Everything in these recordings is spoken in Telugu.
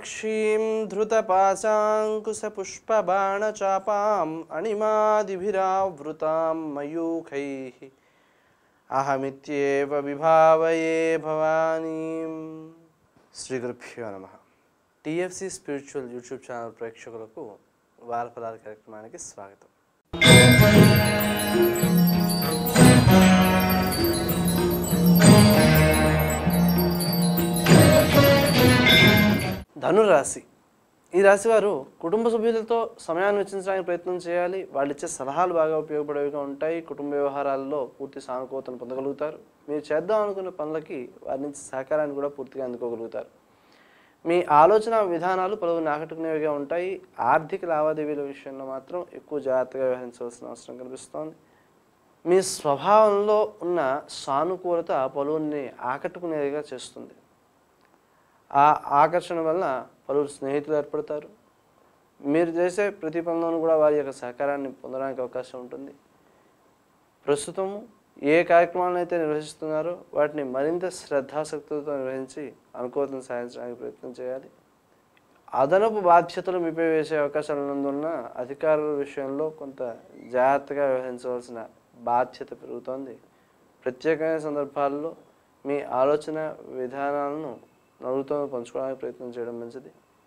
విశాలాక్షీం ధృతపాశాంకుశపుష్పబాణచాపాం అణిమాదిభిరావృతాం మయూఖైः అహమిత్యేవ విభావయే భవానీం శ్రీ గురుభ్యో నమ టిఎఫ్సి స్పిరిచువల్ యూట్యూబ్ ఛానల్ ప్రేక్షకులకు వారఫలాల కార్యక్రమానికి స్వాగతం ధనురాశి ఈ రాశి వారు కుటుంబ సభ్యులతో సమయాన్ని వెచ్చించడానికి ప్రయత్నం చేయాలి వాళ్ళు ఇచ్చే సలహాలు బాగా ఉపయోగపడేవిగా ఉంటాయి కుటుంబ వ్యవహారాల్లో పూర్తి సానుకూలతను పొందగలుగుతారు మీరు చేద్దాం అనుకున్న పనులకి వారి నుంచి సహకారాన్ని కూడా పూర్తిగా అందుకోగలుగుతారు మీ ఆలోచన విధానాలు పలువురిని ఆకట్టుకునేవిగా ఉంటాయి ఆర్థిక లావాదేవీల విషయంలో మాత్రం ఎక్కువ జాగ్రత్తగా వ్యవహరించవలసిన అవసరం కనిపిస్తోంది మీ స్వభావంలో ఉన్న సానుకూలత పలువురిని ఆకట్టుకునేదిగా చేస్తుంది ఆ ఆకర్షణ వలన పలువురు స్నేహితులు ఏర్పడతారు మీరు చేసే ప్రతి పనిలోనూ కూడా వారి యొక్క సహకారాన్ని పొందడానికి అవకాశం ఉంటుంది ప్రస్తుతము ఏ కార్యక్రమాలను అయితే నిర్వహిస్తున్నారో వాటిని మరింత శ్రద్ధాశక్తులతో నిర్వహించి అనుకూలతను సాధించడానికి ప్రయత్నం చేయాలి అదనపు బాధ్యతలు మీపై వేసే అవకాశాలు ఉన్నందువలన అధికారుల విషయంలో కొంత జాగ్రత్తగా వ్యవహరించవలసిన బాధ్యత పెరుగుతోంది ప్రత్యేకమైన సందర్భాల్లో మీ ఆలోచన విధానాలను నలుగురితో పంచుకోవడానికి ప్రయత్నం చేయడం మంచిది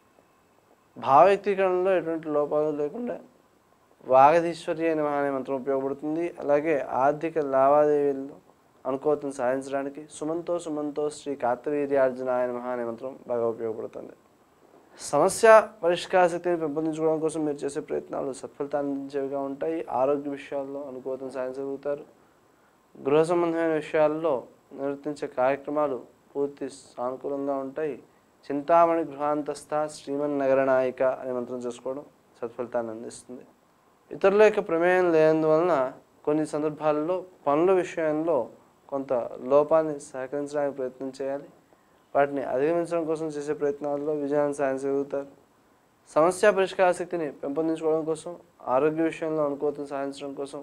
భావ వ్యక్తీకరణలో ఎటువంటి లోపాలు లేకుండా వాగధీశ్వర్య అనే అనే మంత్రం ఉపయోగపడుతుంది అలాగే ఆర్థిక లావాదేవీల్లో అనుకూలతను సాధించడానికి సుమంతో సుమంతో శ్రీ కార్తవీర్యార్జున ఆయన మహా అనే మంత్రం బాగా ఉపయోగపడుతుంది సమస్య పరిష్కార శక్తిని పెంపొందించుకోవడం కోసం మీరు చేసే ప్రయత్నాలు సత్ఫలితాన్ని అందించేవిగా ఉంటాయి ఆరోగ్య విషయాల్లో అనుకూలతను సాధించగలుగుతారు గృహ సంబంధమైన విషయాల్లో నిర్వర్తించే కార్యక్రమాలు పూర్తి సానుకూలంగా ఉంటాయి చింతామణి గృహాంతస్థ శ్రీమన్ నగర నాయిక అనే మంత్రం చేసుకోవడం సత్ఫలితాన్ని అందిస్తుంది ఇతరుల యొక్క ప్రమేయం లేనందువలన కొన్ని సందర్భాల్లో పనుల విషయంలో కొంత లోపాన్ని సహకరించడానికి ప్రయత్నం చేయాలి వాటిని అధిగమించడం కోసం చేసే ప్రయత్నాల్లో విజయాన్ని సాధించగలుగుతారు సమస్య పరిష్కార శక్తిని పెంపొందించుకోవడం కోసం ఆరోగ్య విషయంలో అనుకూలతను సాధించడం కోసం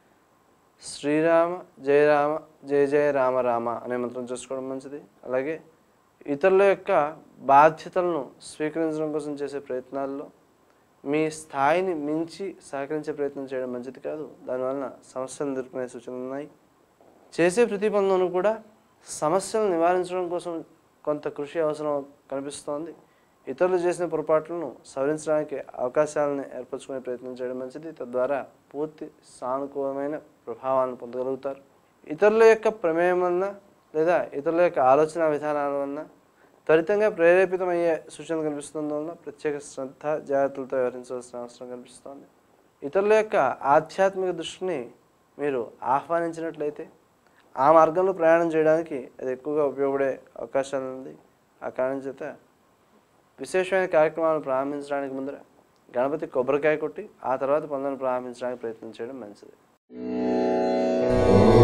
శ్రీరామ జయ రామ జయ జయ రామ రామ అనే మంత్రం చేసుకోవడం మంచిది అలాగే ఇతరుల యొక్క బాధ్యతలను స్వీకరించడం కోసం చేసే ప్రయత్నాల్లో మీ స్థాయిని మించి సహకరించే ప్రయత్నం చేయడం మంచిది కాదు దానివలన సమస్యలను ఎదుర్కొనే సూచనలు ఉన్నాయి చేసే ప్రతి పనిలోనూ కూడా సమస్యలను నివారించడం కోసం కొంత కృషి అవసరం కనిపిస్తోంది ఇతరులు చేసిన పొరపాట్లను సవరించడానికి అవకాశాలను ఏర్పరచుకునే ప్రయత్నం చేయడం మంచిది తద్వారా పూర్తి సానుకూలమైన ప్రభావాలను పొందగలుగుతారు ఇతరుల యొక్క ప్రమేయం వలన లేదా ఇతరుల యొక్క ఆలోచన విధానాల వలన త్వరితంగా ప్రేరేపితమయ్యే సూచనలు కనిపిస్తున్నందువలన ప్రత్యేక శ్రద్ధ జాగ్రత్తలతో వ్యవహరించవలసిన అవసరం కనిపిస్తోంది ఇతరుల యొక్క ఆధ్యాత్మిక దృష్టిని మీరు ఆహ్వానించినట్లయితే ఆ మార్గంలో ప్రయాణం చేయడానికి అది ఎక్కువగా ఉపయోగపడే అవకాశాలు ఉంది ఆ కారణం చేత విశేషమైన కార్యక్రమాలను ప్రారంభించడానికి ముందర గణపతి కొబ్బరికాయ కొట్టి ఆ తర్వాత పనులను ప్రారంభించడానికి ప్రయత్నం చేయడం మంచిది